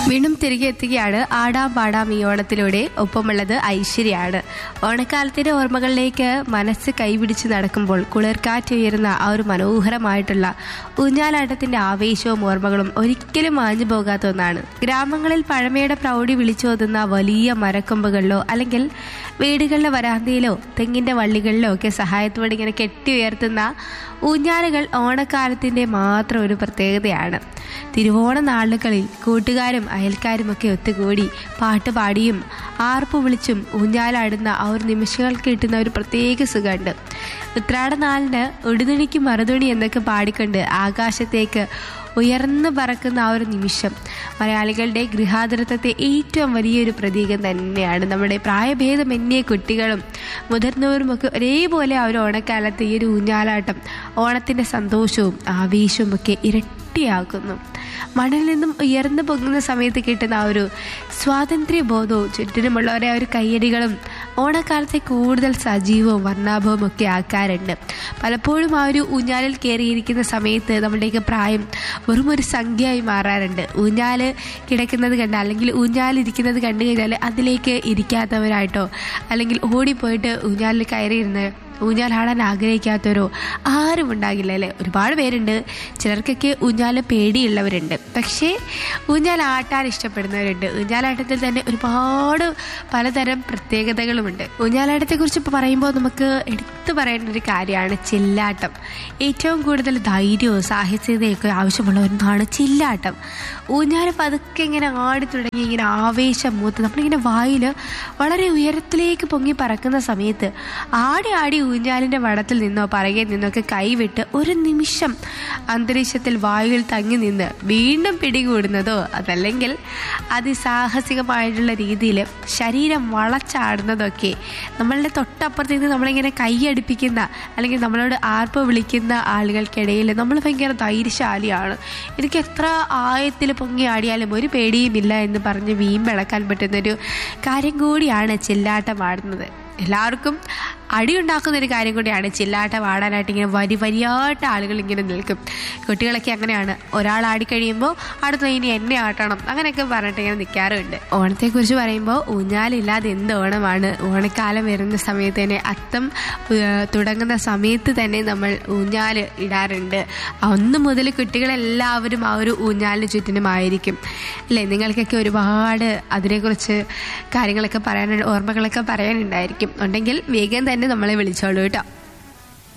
വീണ്ടും തിരികെ എത്തുകയാണ് ആടാം പാടാം ഈ ഓണത്തിലൂടെ ഒപ്പമുള്ളത് ഐശ്വര്യയാണ് ഓണക്കാലത്തിന്റെ ഓർമ്മകളിലേക്ക് മനസ്സ് കൈപിടിച്ച് നടക്കുമ്പോൾ കുളിർക്കാറ്റ് ഉയരുന്ന ആ ഒരു മനോഹരമായിട്ടുള്ള ഊഞ്ഞാലാട്ടത്തിന്റെ ആവേശവും ഓർമ്മകളും ഒരിക്കലും മാഞ്ഞു പോകാത്ത ഒന്നാണ് ഗ്രാമങ്ങളിൽ പഴമയുടെ പ്രൗഢി വിളിച്ചോതുന്ന വലിയ മരക്കൊമ്പുകളിലോ അല്ലെങ്കിൽ വീടുകളിലെ വരാന്തയിലോ തെങ്ങിന്റെ വള്ളികളിലോ ഒക്കെ സഹായത്തോടെ ഇങ്ങനെ കെട്ടി ഉയർത്തുന്ന ഊഞ്ഞാലുകൾ ഓണക്കാലത്തിന്റെ മാത്രം ഒരു പ്രത്യേകതയാണ് തിരുവോണ നാളുകളിൽ കൂട്ടുകാരും അയൽക്കാരുമൊക്കെ ഒത്തുകൂടി പാട്ട് പാടിയും ആർപ്പ് വിളിച്ചും ഊഞ്ഞാലാടുന്ന ആ ഒരു നിമിഷങ്ങൾക്ക് കിട്ടുന്ന ഒരു പ്രത്യേക സുഖമുണ്ട് ഉത്രാട നാളിന് ഉടുതുണിക്ക് മറുതുണി എന്നൊക്കെ പാടിക്കൊണ്ട് ആകാശത്തേക്ക് ഉയർന്നു പറക്കുന്ന ആ ഒരു നിമിഷം മലയാളികളുടെ ഗൃഹാതുരത്വത്തെ ഏറ്റവും വലിയൊരു പ്രതീകം തന്നെയാണ് നമ്മുടെ പ്രായഭേദമന്യേ കുട്ടികളും മുതിർന്നവരുമൊക്കെ ഒരേപോലെ ആ ഒരു ഓണക്കാലത്ത് ഈ ഒരു ഊഞ്ഞാലാട്ടം ഓണത്തിൻ്റെ സന്തോഷവും ആവേശവും ഒക്കെ ഇരട്ടിയാക്കുന്നു മണ്ണിൽ നിന്നും ഉയർന്നു പൊങ്ങുന്ന സമയത്ത് കിട്ടുന്ന ആ ഒരു സ്വാതന്ത്ര്യ ബോധവും ചുറ്റിനുമുള്ളവരെ ആ ഒരു കയ്യടികളും ഓണക്കാലത്തെ കൂടുതൽ സജീവവും വർണ്ണാഭവും ഒക്കെ ആക്കാറുണ്ട് പലപ്പോഴും ആ ഒരു ഊഞ്ഞാലിൽ കയറിയിരിക്കുന്ന സമയത്ത് നമ്മുടെയൊക്കെ പ്രായം വെറും ഒരു സംഖ്യയായി മാറാറുണ്ട് ഊഞ്ഞാല് കിടക്കുന്നത് കണ്ട് അല്ലെങ്കിൽ ഊഞ്ഞാലിരിക്കുന്നത് കണ്ടു കഴിഞ്ഞാൽ അതിലേക്ക് ഇരിക്കാത്തവരായിട്ടോ അല്ലെങ്കിൽ ഓടിപ്പോയിട്ട് ഊഞ്ഞാലിൽ കയറിയിരുന്ന് ഊഞ്ഞാലാടാൻ ആഗ്രഹിക്കാത്തവരോ ആരും ഉണ്ടാകില്ല അല്ലേ ഒരുപാട് പേരുണ്ട് ചിലർക്കൊക്കെ ഊഞ്ഞാല് പേടിയുള്ളവരുണ്ട് പക്ഷേ ഊഞ്ഞാലാട്ടാൻ ഇഷ്ടപ്പെടുന്നവരുണ്ട് ഊഞ്ഞാലാട്ടത്തിൽ തന്നെ ഒരുപാട് പലതരം പ്രത്യേകതകളുമുണ്ട് ഊഞ്ഞാലാട്ടത്തെക്കുറിച്ച് ഇപ്പോൾ പറയുമ്പോൾ നമുക്ക് എടുത്തു പറയേണ്ട ഒരു കാര്യമാണ് ചില്ലാട്ടം ഏറ്റവും കൂടുതൽ ധൈര്യവും സാഹസികതയൊക്കെ ആവശ്യമുള്ള ഒന്നാണ് ചില്ലാട്ടം ഊഞ്ഞാല് പതുക്കെ ഇങ്ങനെ ആടി തുടങ്ങി ഇങ്ങനെ ആവേശം മൂത്ത് നമ്മളിങ്ങനെ വായിൽ വളരെ ഉയരത്തിലേക്ക് പൊങ്ങി പറക്കുന്ന സമയത്ത് ആടി ആടി ഊഞ്ഞാലിൻ്റെ വടത്തിൽ നിന്നോ പറകയിൽ നിന്നൊക്കെ കൈവിട്ട് ഒരു നിമിഷം അന്തരീക്ഷത്തിൽ വായുവിൽ തങ്ങി നിന്ന് വീണ്ടും പിടികൂടുന്നതോ അതല്ലെങ്കിൽ അതിസാഹസികമായിട്ടുള്ള രീതിയിൽ ശരീരം വളച്ചാടുന്നതൊക്കെ നമ്മളുടെ തൊട്ടപ്പുറത്ത് നിന്ന് നമ്മളിങ്ങനെ കൈയടിപ്പിക്കുന്ന അല്ലെങ്കിൽ നമ്മളോട് ആർപ്പ് വിളിക്കുന്ന ആളുകൾക്കിടയിൽ നമ്മൾ ഭയങ്കര ധൈര്യശാലിയാണ് എനിക്ക് എത്ര ആയത്തിൽ പൊങ്ങി ആടിയാലും ഒരു പേടിയുമില്ല എന്ന് പറഞ്ഞ് വീമ്പിളക്കാൻ പറ്റുന്നൊരു കാര്യം കൂടിയാണ് ചില്ലാട്ടം ആടുന്നത് എല്ലാവർക്കും അടിയുണ്ടാക്കുന്ന ഒരു കാര്യം കൂടിയാണ് ചില്ലാട്ടം ആടാനായിട്ട് ഇങ്ങനെ വരി വരിയായിട്ട് ആളുകൾ ഇങ്ങനെ നിൽക്കും കുട്ടികളൊക്കെ അങ്ങനെയാണ് ഒരാൾ ആടിക്കഴിയുമ്പോൾ അടുത്ത ഇനി എന്നെ ആട്ടണം അങ്ങനെയൊക്കെ പറഞ്ഞിട്ട് ഇങ്ങനെ നിൽക്കാറുണ്ട് ഓണത്തെക്കുറിച്ച് പറയുമ്പോൾ ഊഞ്ഞാലില്ലാതെ എന്ത് ഓണമാണ് ഓണക്കാലം വരുന്ന സമയത്ത് തന്നെ അത്തം ഏഹ്, തുടങ്ങുന്ന സമയത്ത് തന്നെ നമ്മൾ ഊഞ്ഞാൽ ഇടാറുണ്ട് അന്ന് മുതൽ കുട്ടികളെല്ലാവരും ആ ഒരു ഊഞ്ഞാലിന് ചുറ്റിനുമായിരിക്കും അല്ലേ നിങ്ങൾക്കൊക്കെ ഒരുപാട് അതിനെക്കുറിച്ച് കാര്യങ്ങളൊക്കെ പറയാൻ ഓർമ്മകളൊക്കെ പറയാനുണ്ടായിരിക്കും ഉണ്ടെങ്കിൽ വേഗം തന്നെ നമ്മളെ വിളിച്ചോളൂ കേട്ടോ